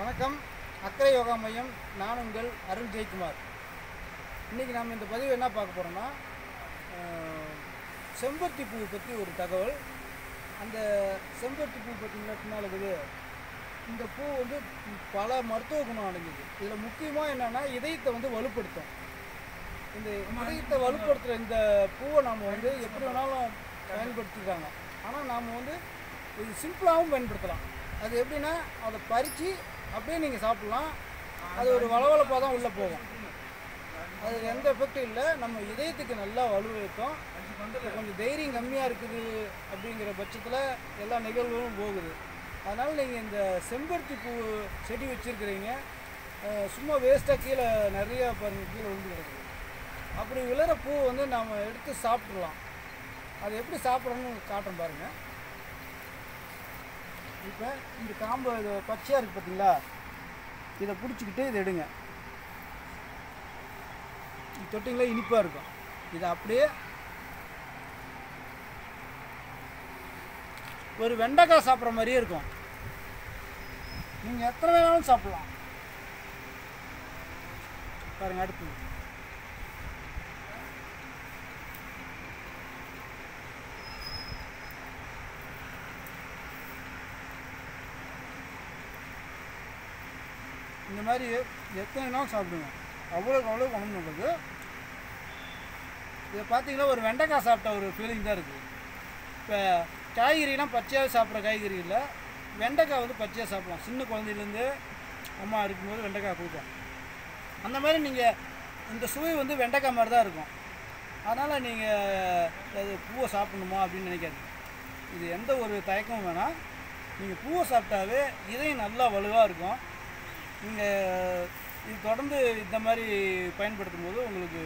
வணக்கம் அக்கறை யோகா மையம் நான் உங்கள் அருண் ஜெயக்குமார் இன்றைக்கி நாம் இந்த பதிவு என்ன பார்க்க போகிறோம்னா செம்பருத்தி பூ பற்றி ஒரு தகவல் அந்த செம்பருத்தி பூ பார்த்தீங்கன்னா பின்னால் இருக்குது இந்த பூ வந்து பல மருத்துவ குணம் அடைஞ்சது இதில் முக்கியமாக என்னென்னா இதயத்தை வந்து வலுப்படுத்தும் இந்த இதயத்தை வலுப்படுத்துகிற இந்த பூவை நாம் வந்து எப்படி வேணாலும் பயன்படுத்திக்கிறாங்க ஆனால் நாம் வந்து இது சிம்பிளாகவும் பயன்படுத்தலாம் அது எப்படின்னா அதை பறித்து அப்படியே நீங்கள் சாப்பிட்லாம் அது ஒரு வளவளப்பாக தான் உள்ளே போகும் அது எந்த எஃபெக்டும் இல்லை நம்ம இதயத்துக்கு நல்லா வலுவைத்தோம் இப்போ கொஞ்சம் தைரியம் கம்மியாக இருக்குது அப்படிங்கிற பட்சத்தில் எல்லா நிகழ்வுகளும் போகுது அதனால் நீங்கள் இந்த செம்பருத்தி பூ செடி வச்சுருக்கிறீங்க சும்மா வேஸ்ட்டாக கீழே நிறைய பாருங்கள் கீழே விழுந்து கிடக்குது அப்படி விழுற பூ வந்து நாம் எடுத்து சாப்பிட்றலாம் அது எப்படி சாப்பிட்றோன்னு காட்டுறேன் பாருங்கள் இப்போ இந்த காம்பு இது பச்சையாக இருக்குது பார்த்தீங்களா இதை பிடிச்சிக்கிட்டு இதை எடுங்க இது தொட்டிங்களா இனிப்பாக இருக்கும் இதை அப்படியே ஒரு வெண்டைக்காய் சாப்பிட்ற மாதிரியே இருக்கும் நீங்கள் எத்தனை வேணாலும் சாப்பிட்லாம் பாருங்க அடுத்து இந்த மாதிரி எத்தனை நாள் சாப்பிடுங்க அவ்வளோக்கு அவ்வளோ குணம் நல்லது இதை பார்த்தீங்கன்னா ஒரு வெண்டைக்காய் சாப்பிட்ட ஒரு ஃபீலிங் தான் இருக்குது இப்போ காய்கறிலாம் பச்சையாக சாப்பிட்ற காய்கறி இல்லை வெண்டைக்காய் வந்து பச்சையாக சாப்பிடலாம் சின்ன குழந்தையிலேருந்து அம்மா இருக்கும்போது வெண்டைக்காய் கொடுப்போம் அந்த மாதிரி நீங்கள் இந்த சுவை வந்து வெண்டைக்காய் மாதிரி தான் இருக்கும் அதனால் நீங்கள் அது பூவை சாப்பிடணுமா அப்படின்னு நினைக்காதீங்க இது எந்த ஒரு தயக்கமும் வேணாம் நீங்கள் பூவை சாப்பிட்டாவே இதயம் நல்லா வலுவாக இருக்கும் நீங்கள் இது தொடர்ந்து இந்த மாதிரி பயன்படுத்தும் போது உங்களுக்கு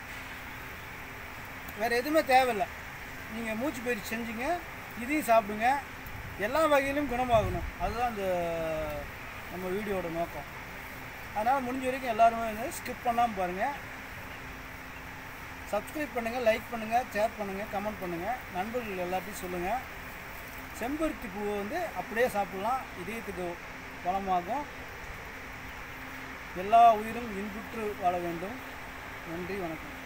வேறு எதுவுமே தேவையில்லை நீங்கள் மூச்சு பயிற்சி செஞ்சீங்க இதையும் சாப்பிடுங்க எல்லா வகையிலும் குணமாகணும் அதுதான் இந்த நம்ம வீடியோட நோக்கம் அதனால் முடிஞ்ச வரைக்கும் எல்லாருமே வந்து ஸ்கிப் பண்ணாமல் பாருங்கள் சப்ஸ்கிரைப் பண்ணுங்கள் லைக் பண்ணுங்கள் ஷேர் பண்ணுங்கள் கமெண்ட் பண்ணுங்கள் நண்பர்கள் எல்லாத்தையும் சொல்லுங்கள் செம்பருத்தி பூவை வந்து அப்படியே சாப்பிட்லாம் இதயத்துக்கு வளமாகும் எல்லா உயிரும் இன்புற்று வாழ வேண்டும் நன்றி வணக்கம்